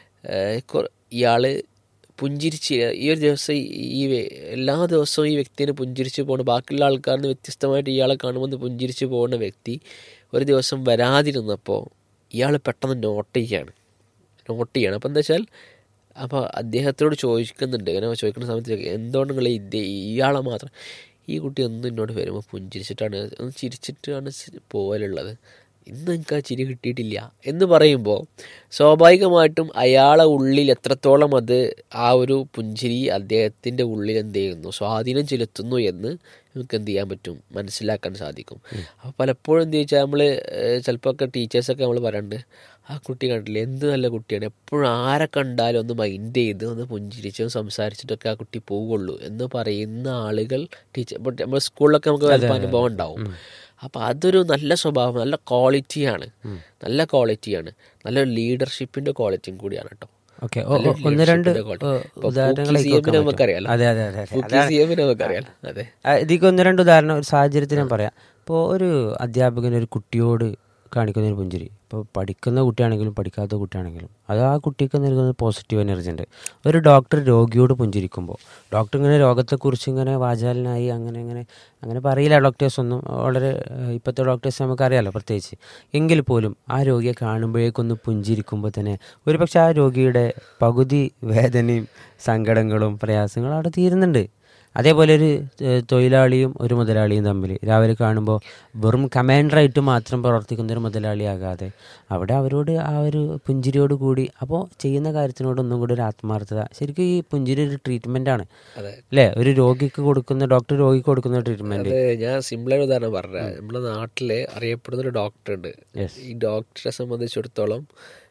Speaker 1: ഏഹ് കൊ- ഇയാള് പുഞ്ചിരിച്ച് ഈ ഒരു ദിവസം ഈ വ്യ- എല്ലാ ദിവസവും ഈ വ്യക്തിനെ പുഞ്ചിരിച്ച് പോകുന്ന ബാക്കിയുള്ള ആൾക്കാരിൽ നിന്ന് വ്യത്യസ്തമായിട്ട് ഇയാളെ കാണുമ്പോൾ പുഞ്ചിരിച്ച് പോകുന്ന വ്യക്തി ഒരു ദിവസം വരാതിരുന്നപ്പോൾ ഇയാൾ പെട്ടെന്ന് നോട്ട് ചെയ്യാണ് നോട്ട് ചെയ്യണം അപ്പോൾ എന്താ വെച്ചാൽ അപ്പോൾ അദ്ദേഹത്തോട് ചോദിക്കുന്നുണ്ട് ഇങ്ങനെ ചോദിക്കുന്ന സമയത്ത് എന്തുകൊണ്ട് നിങ്ങൾ ഇത് ഇയാളെ മാത്രം ഈ കുട്ടി ഒന്നും എന്നോട് വരുമ്പോൾ പുഞ്ചിരിച്ചിട്ടാണ് ഒന്ന് ചിരിച്ചിട്ടാണ് സ് പോകലുള്ളത് ഇന്ന് എനിക്ക് ആ ചിരി കിട്ടിയിട്ടില്ല എന്ന് പറയുമ്പോൾ സ്വാഭാവികമായിട്ടും അയാളെ ഉള്ളിൽ എത്രത്തോളം അത് ആ ഒരു പുഞ്ചിരി അദ്ദേഹത്തിൻ്റെ ഉള്ളിൽ എന്ത് ചെയ്യുന്നു സ്വാധീനം ചെലുത്തുന്നു എന്ന് നമുക്ക് എന്ത് ചെയ്യാൻ പറ്റും മനസ്സിലാക്കാൻ സാധിക്കും അപ്പോൾ പലപ്പോഴും എന്ത് ചോദിച്ചാൽ നമ്മൾ ചിലപ്പോൾ ഒക്കെ ടീച്ചേഴ്സൊക്കെ നമ്മൾ പറയാറുണ്ട് ആ കുട്ടി കണ്ടില്ലേ എന്ത് നല്ല കുട്ടിയാണ് എപ്പോഴും ആരെ കണ്ടാലും ഒന്ന് മൈൻഡ് ചെയ്ത് ഒന്ന് പുഞ്ചിരിച്ചും സംസാരിച്ചിട്ടൊക്കെ ആ കുട്ടി പോവുള്ളൂ എന്ന് പറയുന്ന ആളുകൾ ടീച്ചർ ഇപ്പോൾ നമ്മൾ സ്കൂളിലൊക്കെ നമുക്ക് ചിലപ്പോൾ അനുഭവം ഉണ്ടാവും അപ്പോൾ അതൊരു നല്ല സ്വഭാവം നല്ല ക്വാളിറ്റിയാണ് നല്ല ക്വാളിറ്റിയാണ് നല്ലൊരു ലീഡർഷിപ്പിന്റെ ക്വാളിറ്റിയും കൂടിയാണ് കേട്ടോ
Speaker 2: ഓക്കെ
Speaker 1: നല്ല
Speaker 2: ഒന്ന് രണ്ട്
Speaker 1: leadership ന്റെ quality.
Speaker 2: ഏഹ്,
Speaker 1: ഇപ്പൊ
Speaker 2: ഉദാഹരണങ്ങൾ
Speaker 1: പൂക്കി സിഎമ്മിനെ നമുക്കറിയാലോ.
Speaker 2: അതെ അതെ അതെ അതെ
Speaker 1: പൂക്കി സിഎമ്മിനെ നമുക്കറിയാം അതെ
Speaker 2: ആ, ഇതിക്ക് ഒന്ന് രണ്ട് ഉദാഹരണം ഒരു സാഹചര്യത്തിൽ ഞാൻ പറയാം ഇപ്പോൾ ഒരു അധ്യാപകൻ ഒരു കുട്ടിയോട് കാണിക്കുന്ന ഒരു പുഞ്ചിരി ഇപ്പോൾ പഠിക്കുന്ന കുട്ടിയാണെങ്കിലും പഠിക്കാത്ത കുട്ടിയാണെങ്കിലും അത് ആ കുട്ടിക്ക് നൽകുന്ന പോസിറ്റീവ് എനർജി ഉണ്ട് ഒരു ഡോക്ടർ രോഗിയോട് പുഞ്ചിരിക്കുമ്പോൾ ഡോക്ടർ ഇങ്ങനെ രോഗത്തെക്കുറിച്ച് ഇങ്ങനെ വാചാലനായി അങ്ങനെ അങ്ങനെ അങ്ങനെ പറയില്ല ഡോക്ടേഴ്സ് ഒന്നും വളരെ ഏഹ്, ഇപ്പോഴത്തെ ഡോക്ടേഴ്സ് നമുക്കറിയാലോ പ്രത്യേകിച്ച് എങ്കിൽ പോലും ആ രോഗിയെ കാണുമ്പോഴേക്കൊന്ന് പുഞ്ചിരിക്കുമ്പോൾ തന്നെ ഒരുപക്ഷെ ആ രോഗിയുടെ പകുതി വേദനയും സങ്കടങ്ങളും പ്രയാസങ്ങളും അവിടെ തീരുന്നുണ്ട് അതേപോലെ ഒരു ഏഹ്, തൊഴിലാളിയും ഒരു മുതലാളിയും തമ്മിൽ രാവിലെ കാണുമ്പോൾ വെറും കമാൻഡറായിട്ട് മാത്രം പ്രവർത്തിക്കുന്ന ഒരു മുതലാളിയാകാതെ അവിടെ അവരോട് ആ ഒരു പുഞ്ചിരിയോട് കൂടി അപ്പോൾ ചെയ്യുന്ന കാര്യത്തിനോട് ഒന്നും കൂടി ഒരു ആത്മാർത്ഥത ശരിക്കും ഈ പുഞ്ചിരി ഒരു ട്രീറ്റ്മെൻ്റ് ആണ്
Speaker 1: അതെ
Speaker 2: അല്ലേ ഒരു രോഗിക്ക് കൊടുക്കുന്ന ഡോക്ടർ രോഗിക്ക് കൊടുക്കുന്ന ട്രീറ്റ്മെൻറ്റ്
Speaker 1: അത് ഞാൻ സിമ്പിളായ ഉദാഹരണം പറഞ്ഞ നമ്മുടെ നാട്ടില് അറിയപ്പെടുന്ന ഒരു ഡോക്ടർ ഉണ്ട്
Speaker 2: Yes.
Speaker 1: ഈ ഡോക്ടറെ സംബന്ധിച്ചിടത്തോളം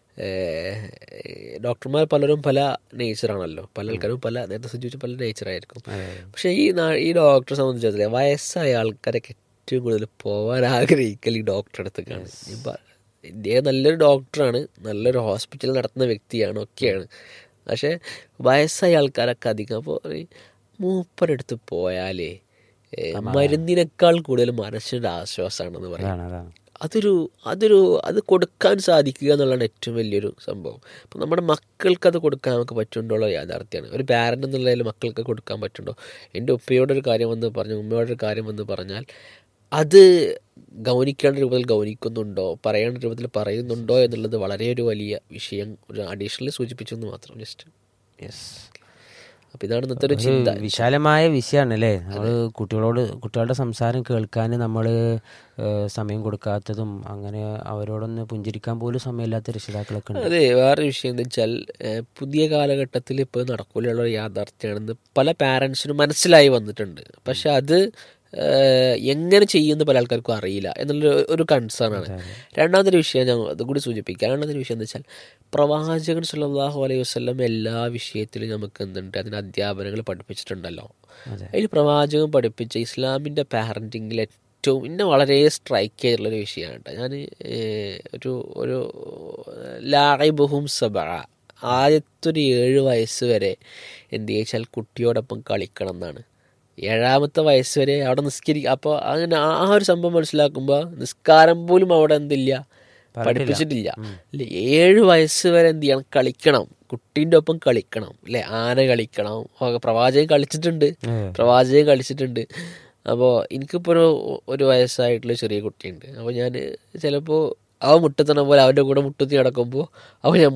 Speaker 1: ഡോക്ടർമാർ പലരും പല നേച്ചറാണല്ലോ പല ആൾക്കാരും പല നേരത്തെ സൂചിപ്പിച്ച പല നേച്ചറായിരിക്കും പക്ഷെ ഈ നാ- ഈ ഡോക്ടറെ സംബന്ധിച്ചിടത്തോളം വയസ്സായ ആൾക്കാരൊക്കെ ഏറ്റവും കൂടുതൽ പോകാൻ ആഗ്രഹിക്കൽ ഈ ഡോക്ടറെ അടുത്തേക്കാണ് ഇപ്പം ഇന്ത്യ നല്ലൊരു ഡോക്ടറാണ് നല്ലൊരു ഹോസ്പിറ്റൽ നടത്തുന്ന വ്യക്തിയാണ് ഒക്കെയാണ് പക്ഷെ വയസ്സായ ആൾക്കാരൊക്കെ അധികം അപ്പോൾ മൂപ്പരടുത്ത് പോയാലേ ഏ, മരുന്നിനേക്കാൾ കൂടുതൽ മനസ്സിൻ്റെ ആശ്വാസമാണെന്ന് പറയും
Speaker 2: അതാണ് അതാണ്
Speaker 1: അതൊരു അതൊരു അത് കൊടുക്കാൻ സാധിക്കുക എന്നുള്ളതാണ് ഏറ്റവും വലിയൊരു സംഭവം അപ്പം നമ്മുടെ മക്കൾക്ക് അത് കൊടുക്കാൻ നമുക്ക് പറ്റുന്നുണ്ടോ യാഥാർത്ഥ്യമാണ് ഒരു പാരൻ്റ് എന്നുള്ളതിൽ മക്കൾക്ക് കൊടുക്കാൻ പറ്റുന്നുണ്ടോ എൻ്റെ ഉപ്പയോടൊരു കാര്യം വന്ന് പറഞ്ഞു ഉമ്മയോടൊരു കാര്യം വന്ന് പറഞ്ഞാൽ അത് ഗൗനിക്കേണ്ട രൂപത്തിൽ ഗൗനിക്കുന്നുണ്ടോ പറയേണ്ട രൂപത്തിൽ പറയുന്നുണ്ടോ എന്നുള്ളത് വളരെ ഒരു വലിയ വിഷയം ഒരു അഡീഷണലി സൂചിപ്പിച്ചു എന്ന് മാത്രം ജസ്റ്റ്
Speaker 2: യെസ്
Speaker 1: അപ്പം ഇതാണ് ഇന്നത്തെ ഒരു
Speaker 2: ഒരു
Speaker 1: ചിന്ത
Speaker 2: വിശാലമായ വിഷയമാണ് അല്ലേ നമ്മൾ കുട്ടികളോട് കുട്ടികളുടെ സംസാരം കേൾക്കാൻ നമ്മൾ സമയം കൊടുക്കാത്തതും അങ്ങനെ അവരോടൊന്ന് പുഞ്ചിരിക്കാൻ പോലും സമയമില്ലാത്ത രക്ഷിതാക്കളൊക്കെ ഉണ്ട്
Speaker 1: അതെ വേറെ വിഷയം എന്ന് വെച്ചാൽ ഏഹ്, പുതിയ കാലഘട്ടത്തിൽ ഇപ്പോൾ നടക്കൂലുള്ള ഒരു യാഥാർത്ഥ്യമാണെന്ന് പല പാരൻസിനും മനസ്സിലായി വന്നിട്ടുണ്ട് പക്ഷെ അത് ഏഹ്, എങ്ങനെ ചെയ്യുമെന്ന് പല ആൾക്കാർക്കും അറിയില്ല എന്നുള്ള ഒരു കൺസേൺ ആണ് രണ്ടാമതൊരു വിഷയം ഞാൻ അതും കൂടി സൂചിപ്പിക്കാം രണ്ടാമതൊരു വിഷയം എന്ന് വെച്ചാൽ പ്രവാചകൻ സല്ലല്ലാഹു അലൈഹി വസല്ലം എല്ലാ വിഷയത്തിലും നമുക്ക് എന്തുണ്ട് അതിന് അധ്യാപനങ്ങൾ പഠിപ്പിച്ചിട്ടുണ്ടല്ലോ
Speaker 2: അതെ.
Speaker 1: അതിൽ പ്രവാചകൻ പഠിപ്പിച്ച ഇസ്ലാമിൻ്റെ പാരൻറ്റിങ്ങിൽ ഏറ്റവും ഇന്നെ വളരെ സ്ട്രൈക്ക് ചെയ്തിട്ടുള്ളൊരു വിഷയമാണ് കേട്ടോ ഞാൻ ഒരു ഒരു ലാഹിബുഹും സബ ആദ്യത്തൊരു ഏഴ് വയസ്സ് വരെ എന്ത് ചോദിച്ചാൽ കുട്ടിയോടൊപ്പം കളിക്കണം എന്നാണ് ഏഴാമത്തെ വയസ്സ് വരെ അവിടെ നിസ്കരിക്കുക അപ്പോൾ അങ്ങനെ ആ ആ ഒരു സംഭവം മനസ്സിലാക്കുമ്പോൾ നിസ്കാരം പോലും അവിടെ എന്തില്ല പഠിപ്പിച്ചിട്ടില്ല അല്ലേ ഏഴ് വയസ്സ് വരെ എന്ത് ചെയ്യണം കളിക്കണം കുട്ടീൻ്റെ ഒപ്പം കളിക്കണം അല്ലേ ആന കളിക്കണം ഒക്കെ പ്രവാചകൻ കളിച്ചിട്ടുണ്ട് പ്രവാചകൻ കളിച്ചിട്ടുണ്ട് അപ്പോൾ എനിക്കിപ്പോൾ ഒരു ഒരു വയസ്സായിട്ടുള്ള ചെറിയ കുട്ടിയുണ്ട് അപ്പോൾ ഞാൻ ചിലപ്പോൾ അവൻ മുട്ടത്തണ പോലെ അവൻ്റെ കൂടെ മുട്ടത്തി നടക്കുമ്പോൾ അവൻ